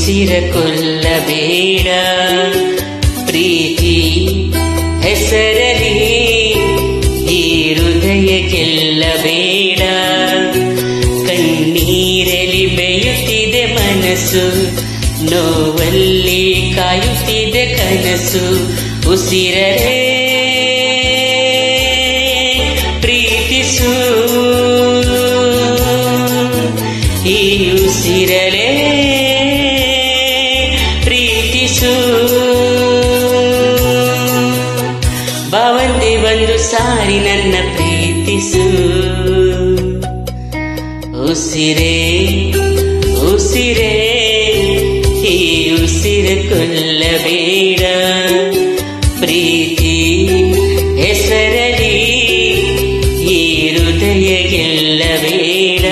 ಉಸಿರ ಕೊಲ್ಲಬೇಡ ಪ್ರೀತಿ ಹೆಸರಲಿ ಈ ಹೃದಯ ಗೆಲ್ಲಬೇಡ ಕಣ್ಣೀರಲಿ ಬೇಯುತ್ತಿದೆ ಮನಸ್ಸು ನೋವಲ್ಲಿ ಕಾಯುತ್ತಿದೆ ಕನಸು ಉಸಿರೇ ಪ್ರೀತಿಸು ಈ ಉಸಿರಲೇ ಪ್ರೀತಿಸು ಬಾವಂದೆ ಒಂದು ಸಾರಿ ನನ್ನ ಪ್ರೀತಿಸು ಉಸಿರೇ ಉಸಿರೇ ಈ ಉಸಿರ ಕೊಲ್ಲಬೇಡ ಪ್ರೀತಿ ಹೆಸರಲಿ ಈ ಹೃದಯ ಗೆಲ್ಲಬೇಡ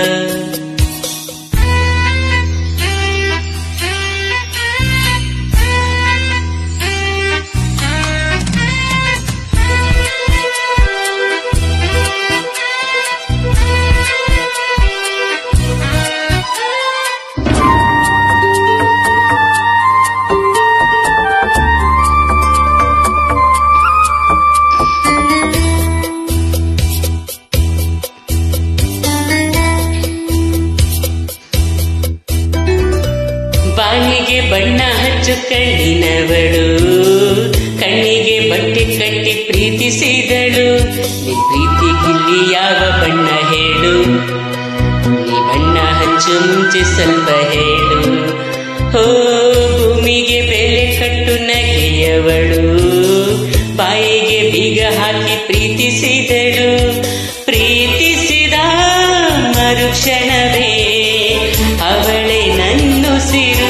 ಬಾಯಿಗೆ ಬಣ್ಣ ಹಚ್ಚು ಕಣ್ಣಿನವಳು ಕಣ್ಣಿಗೆ ಬಟ್ಟೆ ಕಟ್ಟಿ ಪ್ರೀತಿಸಿದಳು ನಿನ್ ಪ್ರೀತಿಗಿಲ್ಲಿ ಯಾವ ಬಣ್ಣ ಹೇಳು ನೀ ಬಣ್ಣ ಹಚ್ಚು ಮುಂಚೆ ಸ್ವಲ್ಪ ಹೇಳು ಹೋ ಭೂಮಿಗೆ ಬೆಲೆ ಕಟ್ಟು ನಗೆಯವಳು ಬಾಯಿಗೆ ಬೀಗ ಹಾಕಿ ಪ್ರೀತಿಸಿದಳು ಪ್ರೀತಿಸಿದ ಮರುಕ್ಷಣವೇ ಅವಳೇ ನನ್ನುಸಿರು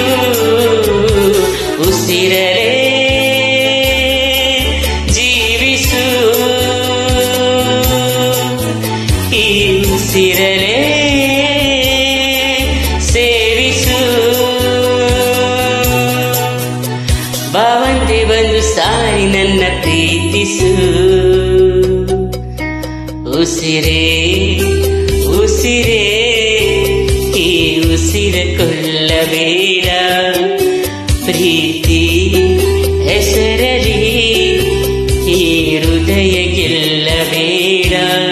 ಉಸಿರಲೇ ಜೀವಿಸು ಈ ಉಸಿರಲೇ ಸೇವಿಸು ಬಾವಂದೆ ಒಂದು ಸಾರಿ ನನ್ನ ಪ್ರೀತಿಸು ಉಸಿರೇ ಉಸಿರೇ ಈ ಉಸಿರ ಕೊಲ್ಲಬೇಡ ಪ್ರೀತಿ ಹೆಸರಲಿ ಈ ಹೃದಯ ಗೆಲ್ಲಬೇಡ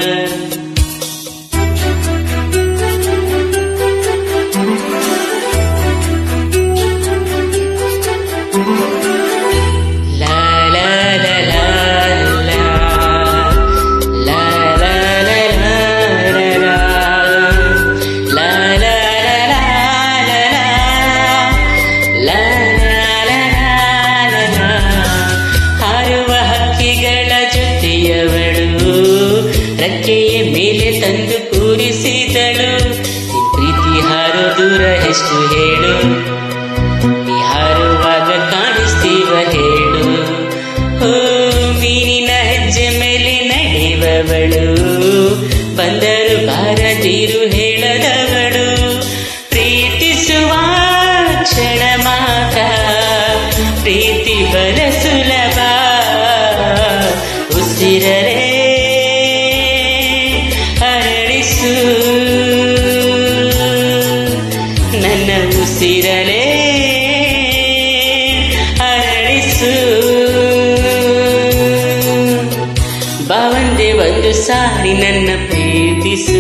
ಲಾ ಲಾ ಲಾ ಲಾ ಲಾ. ಲಾ ಲಾ ಲಾ ಲಾ ಲಾ ಲಾ. ಲಾ ಲಾ ಲಾ ಲಾ ಲಾ ಲಾ. ಲಾ ಲಾ ಲಾ ಲಾ ಲಾ. ಹಾರುವ ಹಕ್ಕಿಗಳ ಜೊತೆಯವಳು ರೆಕ್ಕೆಯ ಮೇಲೆ ತಂದು ಕೂರಿಸಿದಳು ನಿನ್ ಪ್ರೀತಿ ಹಾರೋ ದೂರ ಎಷ್ಟು ಹೇಳು ನೀ ಹಾರುವಾಗ ಕಾಣಿಸ್ತೀವ ಹೇಳು ಹೋ ಮೀನಿನ ಹೆಜ್ಜೆ ಮೇಲೆ ನಡೆಯುವವಳು ಬಂದರು ಬಾರದಿರು ಹೇಳದವಳು ಪ್ರೀತಿಸುವ ಕ್ಷಣ ಮಾತ್ರ ಪ್ರೀತಿ ಬರ ಸುಲಭ ಉಸಿರರೇ ಅರಳಿಸು ನನ್ನ ಉಸಿರಲೇ ಅರಳಿಸು ಬಾವಂದೆ ಒಂದು ಸಾರಿ ನನ್ನ ಪ್ರೀತಿಸು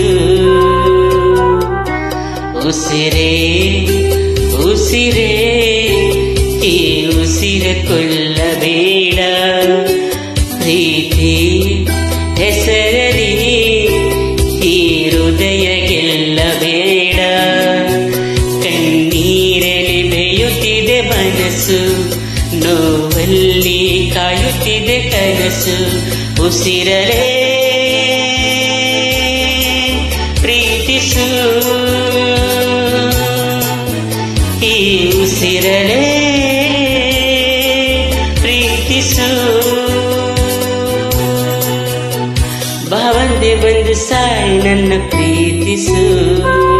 ಉಸಿರೇ ಉಸಿರೇ ಈ ಉಸಿರ ಕೊಲ್ಲಬೇಡ ಪ್ರೀತಿ ಹೆಸರಲಿ ಈ ಹೃದಯ ಗೆಲ್ಲಬೇಡ ಕಣ್ಣೀರಲಿ ಬೇಯುತ್ತಿದೆ ಮನಸ್ಸು ನೋವಲ್ಲಿ ಕಾಯುತ್ತಿದೆ ಕನಸು ಉಸಿರಲೇ ಪ್ರೀತಿಸು ಈ ಉಸಿರಲೇ ಪ್ರೀತಿಸು ಭಾವಂದೆ ಬಂದು ಸಾಯಿ ನನ್ನ ಪ್ರೀತಿಸು